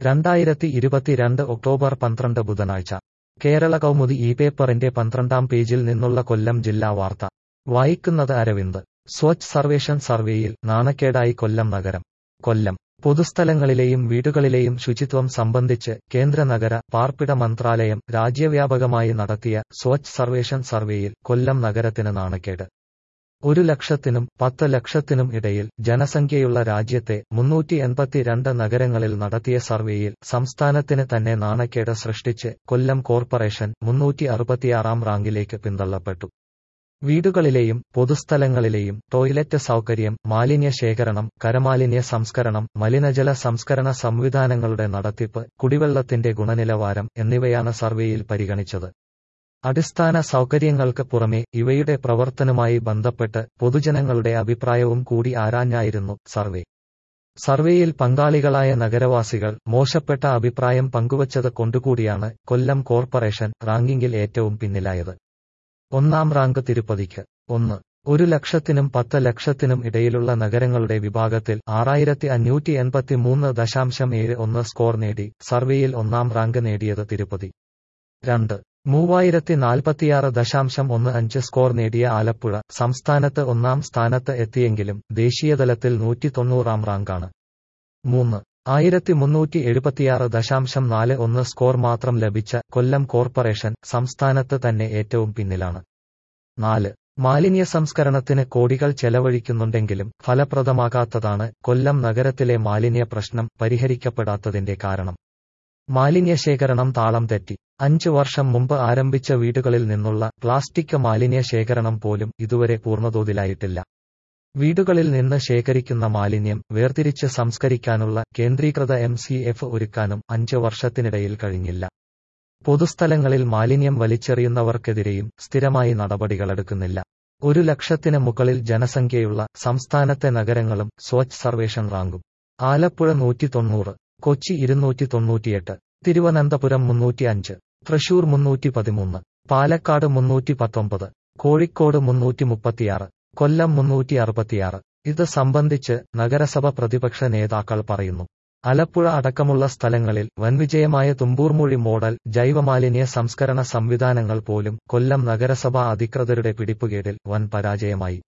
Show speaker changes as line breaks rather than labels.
രണ്ടായിരത്തി ഇരുപത്തിരണ്ട് ഒക്ടോബർ പന്ത്രണ്ട് ബുധനാഴ്ച കേരള കൗമുദി ഈ പേപ്പറിന്റെ പന്ത്രണ്ടാം പേജിൽ നിന്നുള്ള കൊല്ലം ജില്ലാ വാർത്ത വായിക്കുന്നത് അരവിന്ദ് സ്വച്ഛ് സർവേഷൻ സർവേയിൽ നാണക്കേടായി കൊല്ലം നഗരം കൊല്ലം പൊതുസ്ഥലങ്ങളിലെയും വീടുകളിലെയും ശുചിത്വം സംബന്ധിച്ച് കേന്ദ്ര നഗര പാർപ്പിട മന്ത്രാലയം രാജ്യവ്യാപകമായി നടത്തിയ സ്വച്ഛ് സർവേഷൻ സർവേയിൽ കൊല്ലം നഗരത്തിന് നാണക്കേട് ഒരു ലക്ഷത്തിനും പത്ത് ലക്ഷത്തിനും ഇടയിൽ ജനസംഖ്യയുള്ള രാജ്യത്തെ മുന്നൂറ്റി എൺപത്തിരണ്ട് നഗരങ്ങളിൽ നടത്തിയ സർവേയിൽ സംസ്ഥാനത്തിന് തന്നെ നാണക്കേട് സൃഷ്ടിച്ച് കൊല്ലം കോർപ്പറേഷൻ മുന്നൂറ്റി അറുപത്തിയാറാം റാങ്കിലേക്ക് പിന്തള്ളപ്പെട്ടു വീടുകളിലെയും പൊതുസ്ഥലങ്ങളിലെയും ടോയ്ലറ്റ് സൗകര്യം മാലിന്യ ശേഖരണം കരമാലിന്യ സംസ്കരണം മലിനജല സംസ്കരണ സംവിധാനങ്ങളുടെ നടത്തിപ്പ് കുടിവെള്ളത്തിന്റെ ഗുണനിലവാരം എന്നിവയാണ് സർവേയിൽ പരിഗണിച്ചത് അടിസ്ഥാന സൗകര്യങ്ങൾക്ക് പുറമെ ഇവയുടെ പ്രവർത്തനവുമായി ബന്ധപ്പെട്ട് പൊതുജനങ്ങളുടെ അഭിപ്രായവും കൂടി ആരാഞ്ഞായിരുന്നു സർവേ സർവേയിൽ പങ്കാളികളായ നഗരവാസികൾ മോശപ്പെട്ട അഭിപ്രായം പങ്കുവച്ചത് കൊണ്ടുകൂടിയാണ് കൊല്ലം കോർപ്പറേഷൻ റാങ്കിങ്ങിൽ ഏറ്റവും പിന്നിലായത് ഒന്നാം റാങ്ക് തിരുപ്പതിക്ക് ഒന്ന് ഒരു ലക്ഷത്തിനും പത്ത് ലക്ഷത്തിനും ഇടയിലുള്ള നഗരങ്ങളുടെ വിഭാഗത്തിൽ ആറായിരത്തി അഞ്ഞൂറ്റി എൺപത്തി മൂന്ന് ദശാംശം ഏഴ് ഒന്ന് സ്കോർ നേടി സർവേയിൽ ഒന്നാം റാങ്ക് നേടിയത് തിരുപ്പതി രണ്ട് മൂവായിരത്തി നാൽപ്പത്തിയാറ് ദശാംശം ഒന്ന് അഞ്ച് സ്കോർ നേടിയ ആലപ്പുഴ സംസ്ഥാനത്ത് ഒന്നാം സ്ഥാനത്ത് എത്തിയെങ്കിലും ദേശീയതലത്തിൽ നൂറ്റി തൊണ്ണൂറാം റാങ്കാണ് മൂന്ന് ആയിരത്തി മുന്നൂറ്റി എഴുപത്തിയാറ് ദശാംശം നാല് ഒന്ന് സ്കോർ മാത്രം ലഭിച്ച കൊല്ലം കോർപ്പറേഷൻ സംസ്ഥാനത്ത് തന്നെ ഏറ്റവും പിന്നിലാണ് നാല് മാലിന്യ സംസ്കരണത്തിന് കോടികൾ ചെലവഴിക്കുന്നുണ്ടെങ്കിലും ഫലപ്രദമാകാത്തതാണ് കൊല്ലം നഗരത്തിലെ മാലിന്യ പ്രശ്നം പരിഹരിക്കപ്പെടാത്തതിന്റെ കാരണം മാലിന്യ ശേഖരണം താളം തെറ്റി അഞ്ചു വർഷം മുമ്പ് ആരംഭിച്ച വീടുകളിൽ നിന്നുള്ള പ്ലാസ്റ്റിക് മാലിന്യ ശേഖരണം പോലും ഇതുവരെ പൂർണ്ണതോതിലായിട്ടില്ല വീടുകളിൽ നിന്ന് ശേഖരിക്കുന്ന മാലിന്യം വേർതിരിച്ച് സംസ്കരിക്കാനുള്ള കേന്ദ്രീകൃത എം സി എഫ് ഒരുക്കാനും അഞ്ച് വർഷത്തിനിടയിൽ കഴിഞ്ഞില്ല പൊതുസ്ഥലങ്ങളിൽ മാലിന്യം വലിച്ചെറിയുന്നവർക്കെതിരെയും സ്ഥിരമായി നടപടികളെടുക്കുന്നില്ല ഒരു ലക്ഷത്തിന് മുകളിൽ ജനസംഖ്യയുള്ള സംസ്ഥാനത്തെ നഗരങ്ങളും സ്വച്ഛ് സർവേഷൻ റാങ്കും ആലപ്പുഴ നൂറ്റി തൊണ്ണൂറ് കൊച്ചി ഇരുന്നൂറ്റി തൊണ്ണൂറ്റിയെട്ട് തിരുവനന്തപുരം മുന്നൂറ്റി അഞ്ച് തൃശൂർ മുന്നൂറ്റി പതിമൂന്ന് പാലക്കാട് മുന്നൂറ്റി പത്തൊമ്പത് കോഴിക്കോട് മുന്നൂറ്റി മുപ്പത്തിയാറ് കൊല്ലം മുന്നൂറ്റി അറുപത്തിയാറ് ഇത് സംബന്ധിച്ച് നഗരസഭ പ്രതിപക്ഷ നേതാക്കൾ പറയുന്നു ആലപ്പുഴ അടക്കമുള്ള സ്ഥലങ്ങളിൽ വൻവിജയമായ തുമ്പൂർമൊഴി മോഡൽ ജൈവമാലിന്യ സംസ്കരണ സംവിധാനങ്ങൾ പോലും കൊല്ലം നഗരസഭാ അധികൃതരുടെ പിടിപ്പുകേടിൽ വൻ പരാജയമായി